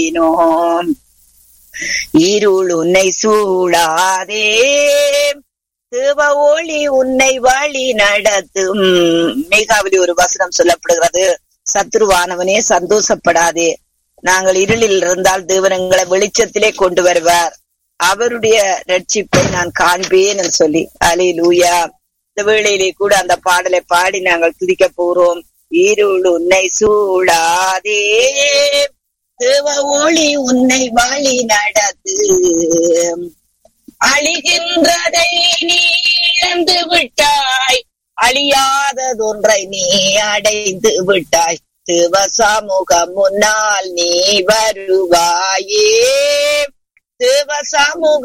நோம் இருள் உன்னை சூழாதே தேவ ஒளி உன்னை வழி நடத்தும் மேகாவலி ஒரு வசனம் சொல்லப்படுகிறது சத்ருவானவனே சந்தோஷப்படாதே நாங்கள் இருளில் இருந்தால் தேவன் எங்களை வெளிச்சத்திலே கொண்டு வருவார் அவருடைய ரட்சிப்பை நான் காண்பேன் என்று சொல்லி அலே லூயா இந்த வேளையிலே கூட அந்த பாடலை பாடி நாங்கள் துதிக்க போறோம் இருள் உன்னை சூழாதே தேவ ஒளி உன்னை வழி நடத்து அழிகின்றதை நீ இழந்து விட்டாய் அழியாததொன்றை நீ அடைந்து விட்டாய் தேவ சமூகம் முன்னால் நீ வருவாயே தேவ சமூக